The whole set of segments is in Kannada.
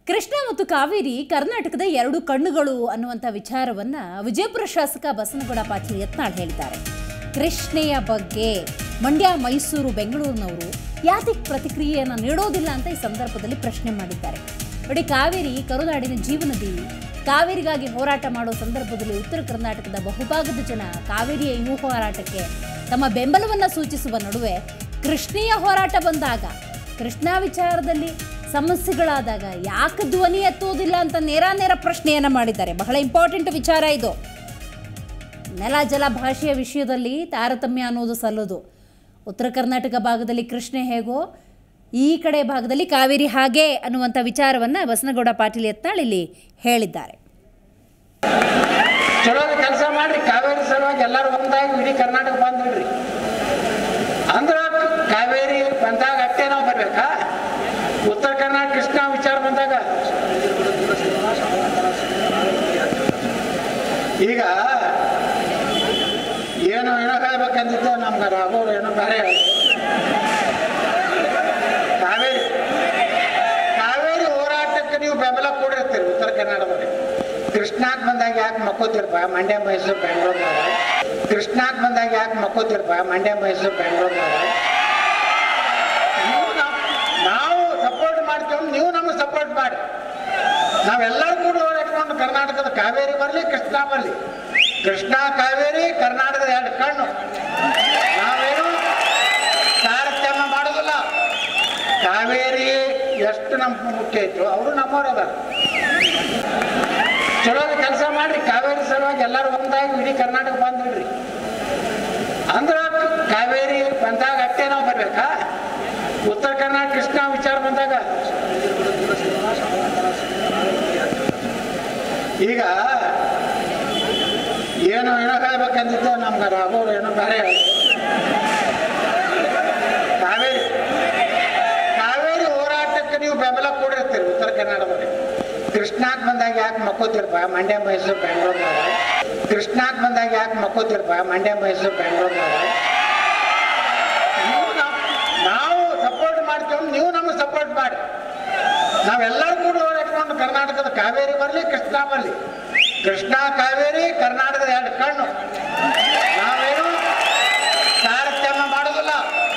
ಕೃಷ್ಣ ಮತ್ತು ಕಾವೇರಿ ಕರ್ನಾಟಕದ ಎರಡು ಕಣ್ಣುಗಳು ಅನ್ನುವಂಥ ವಿಚಾರವನ್ನ ವಿಜಯಪುರ ಶಾಸಕ ಬಸನಗೌಡ ಪಾಟೀಲ್ ಯತ್ನಾಳ್ ಹೇಳಿದ್ದಾರೆ ಕೃಷ್ಣೆಯ ಬಗ್ಗೆ ಮಂಡ್ಯ ಮೈಸೂರು ಬೆಂಗಳೂರಿನವರು ಯಾತಕ್ಕೆ ಪ್ರತಿಕ್ರಿಯೆಯನ್ನು ನೀಡೋದಿಲ್ಲ ಅಂತ ಈ ಸಂದರ್ಭದಲ್ಲಿ ಪ್ರಶ್ನೆ ಮಾಡಿದ್ದಾರೆ ನೋಡಿ ಕಾವೇರಿ ಕರುನಾಡಿನ ಜೀವನದಿ ಕಾವೇರಿಗಾಗಿ ಹೋರಾಟ ಮಾಡೋ ಸಂದರ್ಭದಲ್ಲಿ ಉತ್ತರ ಕರ್ನಾಟಕದ ಬಹುಭಾಗದ ಜನ ಕಾವೇರಿಯ ಈ ಹೋರಾಟಕ್ಕೆ ತಮ್ಮ ಬೆಂಬಲವನ್ನು ಸೂಚಿಸುವ ನಡುವೆ ಕೃಷ್ಣೀಯ ಹೋರಾಟ ಬಂದಾಗ ಕೃಷ್ಣ ವಿಚಾರದಲ್ಲಿ ಸಮಸ್ಯೆಗಳಾದಾಗ ಯಾಕೆ ಧ್ವನಿ ಎತ್ತುವುದಿಲ್ಲ ಅಂತ ನೇರ ನೇರ ಪ್ರಶ್ನೆಯನ್ನು ಮಾಡಿದ್ದಾರೆ ಬಹಳ ಇಂಪಾರ್ಟೆಂಟ್ ವಿಚಾರ ಇದು ನೆಲ ಜಲ ಭಾಷೆಯ ವಿಷಯದಲ್ಲಿ ತಾರತಮ್ಯ ಅನ್ನೋದು ಸಲ್ಲದು ಉತ್ತರ ಕರ್ನಾಟಕ ಭಾಗದಲ್ಲಿ ಕೃಷ್ಣ ಹೇಗೋ ಈ ಕಡೆ ಭಾಗದಲ್ಲಿ ಕಾವೇರಿ ಹಾಗೆ ಅನ್ನುವಂಥ ವಿಚಾರವನ್ನು ಬಸನಗೌಡ ಪಾಟೀಲ್ ಯತ್ನಾಳ್ ಇಲ್ಲಿ ಹೇಳಿದ್ದಾರೆ ಚಲೋ ಕೆಲಸ ಮಾಡ್ರಿ ಕಾವೇರಿ ಸಲುವಾಗಿ ಎಲ್ಲರೂ ಒಂದಾಗಿ ಇಡೀ ಕರ್ನಾಟಕ ಬಂದ್ಬಿಡ್ರಿ ಅಂದ್ರ ಕಾವೇರಿ ಬಂದಾಗ ಅಷ್ಟೇ ನಾವು ಬರ್ಬೇಕಾ ಉತ್ತರ ಕರ್ನಾಟಕ ಕೃಷ್ಣ ವಿಚಾರ ಬಂದಾಗ ಈಗ ಏನೋ ಏನೋ ಹೇಳ್ಬೇಕಂದಿದ್ದೆ ನಮ್ಗೆ ರಾಘವ್ರು ಏನೋ ಬೇರೆ ಹೇಳ್ದ್ರು. ಕಾವೇರಿ ಕಾವೇರಿ ಹೋರಾಟಕ್ಕೆ ನೀವು ಬೆಂಬಲ ಕೊಡಿರ್ತೀರಿ ಉತ್ತರ ಕರ್ನಾಟಕದಲ್ಲಿ ಕೃಷ್ಣಾಕ್ ಬಂದಾಗ ಯಾಕೆ ಮಕ್ಕೋತಿರ್ಪ ಮಂಡ್ಯ ಮೈಸೂರು ಬೆಂಗಳೂರಿನಾಗ ಕೃಷ್ಣಾಕ್ ಬಂದಾಗ ಯಾಕೆ ಮಕ್ಕೋತಿರ್ಪ ಮಂಡ್ಯ ಮೈಸೂರು ಬೆಂಗಳೂರಿನಾಗ ನೀವು ನಮ್- ನಾವು ಸಪೋರ್ಟ್ ಮಾಡ್ತೀವಿ ನೀವು ನಮಗೆ ಸಪೋರ್ಟ್ ಮಾಡಿ ನಾವೆಲ್ಲರೂ ಕೂಡ ಹೋರಾಡ್ಕೊಂಡು ಕರ್ನಾಟಕದ ಕಾವೇರಿ ಬರಲಿ ಕೃಷ್ಣ ಬರಲಿ ಕೃಷ್ಣ ಕಾವೇರಿ ಕರ್ನಾಟಕದ ಎರಡು ಕಣ್ಣು ನಾವೇನು ತಾರತಮ್ಯ ಮಾಡೋದಿಲ್ಲ ಕಾವೇರಿ ಎಷ್ಟು ನಮ್ಮ ಮುಖ್ಯ ಇತ್ತು ಅವರು ನಮ್ಮವ್ರು ಅದಾರ ಚಲೋ ಕೆಲಸ ಮಾಡ್ರಿ ಕಾವೇರಿ ಸಲುವಾಗಿ ಎಲ್ಲರೂ ಒಂದಾಗಿ ಇಡೀ ಕರ್ನಾಟಕ ಬಂದ್ಬಿಡ್ರಿ ಅಂದ್ರ ಕಾವೇರಿ ಬಂದಾಗ ಅಷ್ಟೇ ನಾವು ಬರ್ಬೇಕಾ ಉತ್ತರ ಕರ್ನಾಟಕ ಕೃಷ್ಣ ವಿಚಾರ ಬಂದಾಗ ಈಗ ಏನೋ ಏನೋ ಹೇಳ್ಬೇಕಂದಿದ್ದೆ ನಮ್ಗೆ ರಾಘವ್ರು ಏನೋ ಬೇರೆ ಹೇಳ್ದ್ರು. ಕಾವೇರಿ ಕಾವೇರಿ ಹೋರಾಟಕ್ಕೆ ನೀವು ಬೆಂಬಲ ಕೊಡಿರ್ತೀರಿ ಉತ್ತರ ಕರ್ನಾಟಕದಲ್ಲಿ ಕೃಷ್ಣಾಕ್ ಬಂದಾಗ ಯಾಕೆ ಮಕ್ಕೋತಿರ್ಪ ಮಂಡ್ಯ ಮೈಸೂರು ಬೆಂಗಳೂರಿನಾಗ ಕೃಷ್ಣಾಕ್ ಬಂದಾಗ ಯಾಕೆ ಮಕ್ಕೋತಿರ್ಪ ಮಂಡ್ಯ ಮೈಸೂರು ಬೆಂಗಳೂರಿನಾಗ ನೀವು ನಮ್- ನಾವು ಸಪೋರ್ಟ್ ಮಾಡ್ತೀವಿ ನೀವು ನಮಗೆ ಸಪೋರ್ಟ್ ಮಾಡಿ ನಾವೆಲ್ಲರೂ ಕೂಡ ಹೋರಾಡ್ಕೊಂಡು ಕರ್ನಾಟಕದ ಕಾವೇರಿ ಬರಲಿ ಕೃಷ್ಣ ಬರಲಿ ಕೃಷ್ಣ ಕಾವೇರಿ ಕರ್ನಾಟಕದ ಎರಡು ಕಣ್ಣು ನಾವೇನು ತಾರತಮ್ಯ ಮಾಡೋದಿಲ್ಲ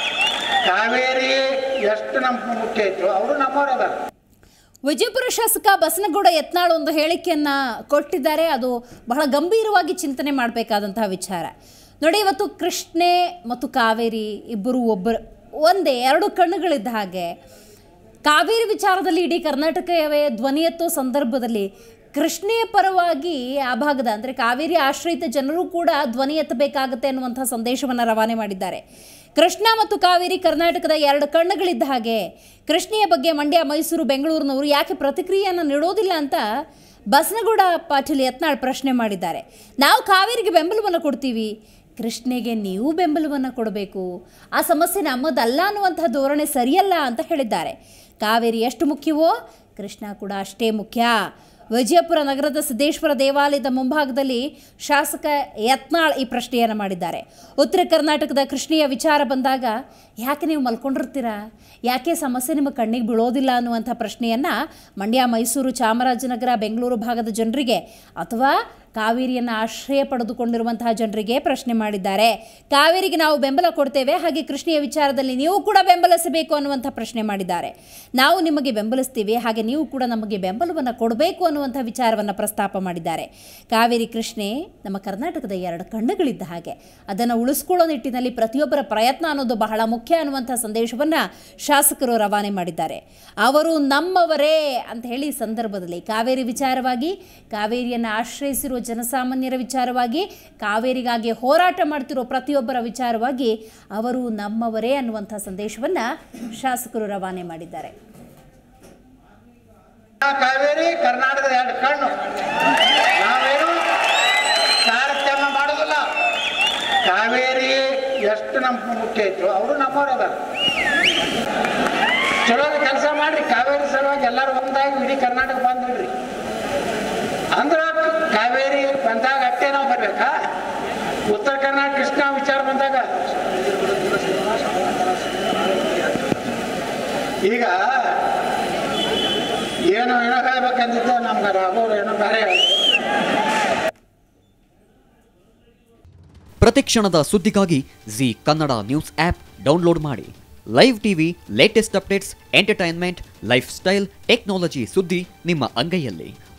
ಕಾವೇರಿ ಎಷ್ಟು ನಮ್ಮ ಮುಖ್ಯ ಇತ್ತು ಅವರು ನಮ್ಮವ್ರು ಅದಾರ ವಿಜಯಪುರ ಶಾಸಕ ಬಸನಗೌಡ ಯತ್ನಾಳ್ ಒಂದು ಹೇಳಿಕೆಯನ್ನ ಕೊಟ್ಟಿದ್ದಾರೆ ಅದು ಬಹಳ ಗಂಭೀರವಾಗಿ ಚಿಂತನೆ ಮಾಡಬೇಕಾದಂತಹ ವಿಚಾರ ನೋಡಿ ಇವತ್ತು ಕೃಷ್ಣೆ ಮತ್ತು ಕಾವೇರಿ ಇಬ್ಬರು ಒಬ್ಬರು ಒಂದೇ ಎರಡು ಕಣ್ಣುಗಳಿದ್ದ ಹಾಗೆ ಕಾವೇರಿ ವಿಚಾರದಲ್ಲಿ ಇಡೀ ಕರ್ನಾಟಕವೇ ಧ್ವನಿ ಎತ್ತೋ ಸಂದರ್ಭದಲ್ಲಿ ಕೃಷ್ಣೆಯ ಪರವಾಗಿ ಆ ಭಾಗದ ಅಂದರೆ ಕಾವೇರಿ ಆಶ್ರಯಿತ ಜನರು ಕೂಡ ಧ್ವನಿ ಎತ್ತಬೇಕಾಗತ್ತೆ ಅನ್ನುವಂಥ ಸಂದೇಶವನ್ನು ರವಾನೆ ಮಾಡಿದ್ದಾರೆ ಕೃಷ್ಣ ಮತ್ತು ಕಾವೇರಿ ಕರ್ನಾಟಕದ ಎರಡು ಕಣ್ಣುಗಳಿದ್ದ ಹಾಗೆ ಕೃಷ್ಣೆಯ ಬಗ್ಗೆ ಮಂಡ್ಯ ಮೈಸೂರು ಬೆಂಗಳೂರಿನವರು ಯಾಕೆ ಪ್ರತಿಕ್ರಿಯೆಯನ್ನು ನೀಡೋದಿಲ್ಲ ಅಂತ ಬಸನಗೌಡ ಪಾಟೀಲ್ ಯತ್ನಾಳ್ ಪ್ರಶ್ನೆ ಮಾಡಿದ್ದಾರೆ ನಾವು ಕಾವೇರಿಗೆ ಬೆಂಬಲವನ್ನು ಕೊಡ್ತೀವಿ ಕೃಷ್ಣೆಗೆ ನೀವು ಬೆಂಬಲವನ್ನು ಕೊಡಬೇಕು ಆ ಸಮಸ್ಯೆ ನಮ್ಮದಲ್ಲ ಅನ್ನುವಂಥ ಧೋರಣೆ ಸರಿಯಲ್ಲ ಅಂತ ಹೇಳಿದ್ದಾರೆ ಕಾವೇರಿ ಎಷ್ಟು ಮುಖ್ಯವೋ ಕೃಷ್ಣ ಕೂಡ ಅಷ್ಟೇ ಮುಖ್ಯ ವಿಜಯಪುರ ನಗರದ ಸಿದ್ದೇಶ್ವರ ದೇವಾಲಯದ ಮುಂಭಾಗದಲ್ಲಿ ಶಾಸಕ ಯತ್ನಾಳ್ ಈ ಪ್ರಶ್ನೆಯನ್ನು ಮಾಡಿದ್ದಾರೆ ಉತ್ತರ ಕರ್ನಾಟಕದ ಕೃಷ್ಣೆಯ ವಿಚಾರ ಬಂದಾಗ ಯಾಕೆ ನೀವು ಮಲ್ಕೊಂಡಿರ್ತೀರಾ ಯಾಕೆ ಸಮಸ್ಯೆ ನಿಮ್ಮ ಕಣ್ಣಿಗೆ ಬೀಳೋದಿಲ್ಲ ಅನ್ನುವಂಥ ಪ್ರಶ್ನೆಯನ್ನು ಮಂಡ್ಯ ಮೈಸೂರು ಚಾಮರಾಜನಗರ ಬೆಂಗಳೂರು ಭಾಗದ ಜನರಿಗೆ ಅಥವಾ ಕಾವೇರಿಯನ್ನು ಆಶ್ರಯ ಪಡೆದುಕೊಂಡಿರುವಂತಹ ಜನರಿಗೆ ಪ್ರಶ್ನೆ ಮಾಡಿದ್ದಾರೆ ಕಾವೇರಿಗೆ ನಾವು ಬೆಂಬಲ ಕೊಡ್ತೇವೆ ಹಾಗೆ ಕೃಷ್ಣೆಯ ವಿಚಾರದಲ್ಲಿ ನೀವು ಕೂಡ ಬೆಂಬಲಿಸಬೇಕು ಅನ್ನುವಂಥ ಪ್ರಶ್ನೆ ಮಾಡಿದ್ದಾರೆ ನಾವು ನಿಮಗೆ ಬೆಂಬಲಿಸ್ತೀವಿ ಹಾಗೆ ನೀವು ಕೂಡ ನಮಗೆ ಬೆಂಬಲವನ್ನು ಕೊಡಬೇಕು ಅನ್ನುವಂಥ ವಿಚಾರವನ್ನು ಪ್ರಸ್ತಾಪ ಮಾಡಿದ್ದಾರೆ ಕಾವೇರಿ ಕೃಷ್ಣೆ ನಮ್ಮ ಕರ್ನಾಟಕದ ಎರಡು ಕಣ್ಣುಗಳಿದ್ದ ಹಾಗೆ ಅದನ್ನು ಉಳಿಸ್ಕೊಳ್ಳೋ ನಿಟ್ಟಿನಲ್ಲಿ ಪ್ರತಿಯೊಬ್ಬರ ಪ್ರಯತ್ನ ಅನ್ನೋದು ಬಹಳ ಮುಖ್ಯ ಅನ್ನುವಂಥ ಸಂದೇಶವನ್ನು ಶಾಸಕರು ರವಾನೆ ಮಾಡಿದ್ದಾರೆ ಅವರು ನಮ್ಮವರೇ ಅಂತ ಹೇಳಿ ಈ ಸಂದರ್ಭದಲ್ಲಿ ಕಾವೇರಿ ವಿಚಾರವಾಗಿ ಕಾವೇರಿಯನ್ನು ಆಶ್ರಯಿಸಿರುವ ಜನಸಾಮಾನ್ಯರ ವಿಚಾರವಾಗಿ ಕಾವೇರಿಗಾಗಿ ಹೋರಾಟ ಮಾಡ್ತಿರೋ ಪ್ರತಿಯೊಬ್ಬರ ವಿಚಾರವಾಗಿ ಅವರು ನಮ್ಮವರೇ ಅನ್ನುವಂಥ ಸಂದೇಶವನ್ನು ಶಾಸಕರು ರವಾನೆ ಮಾಡಿದ್ದಾರೆ ಕಾವೇರಿ ಕರ್ನಾಟಕದ ಎರಡು ಕಣ್ಣು ನಾವೇನು ತಾರತಮ್ಯ ಮಾಡೋದಿಲ್ಲ ಕಾವೇರಿ ಎಷ್ಟು ನಮ್ಮ ಮುಖ್ಯ ಇತ್ತು ಅವರು ನಮ್ಮವ್ರು ಅದಾರ ಚಲೋ ಕೆಲಸ ಮಾಡ್ರಿ ಕಾವೇರಿ ಸಲುವಾಗಿ ಎಲ್ಲರೂ ಒಂದಾಗಿ ಇಡೀ ಕರ್ನಾಟಕ ಬಂದ್ಬಿಡ್ರಿ ಅಂದ್ರ ಕಾವೇರಿ ಬಂದಾಗ ಅಷ್ಟೇ ನಾವು ಬರ್ಬೇಕಾ ಉತ್ತರ ಕರ್ನಾಟಕ ಕೃಷ್ಣ ವಿಚಾರ ಬಂದಾಗ ಈಗ ಏನೋ ಏನೋ ಹೇಳ್ಬೇಕಂದಿದ್ದೆ ನಮ್ಗೆ ರಾಘವ್ರು ಏನೋ ಬೇರೆ ಹೇಳ್ತಾರೆ. ಪ್ರತಿಕ್ಷಣದ ಸುದ್ದಿಗಾಗಿ Zee Kannada news app download ಮಾಡಿ live TV latest updates entertainment lifestyle technology ಸುದ್ದಿ ನಿಮ್ಮ ಅಂಗೈಯಲ್ಲಿ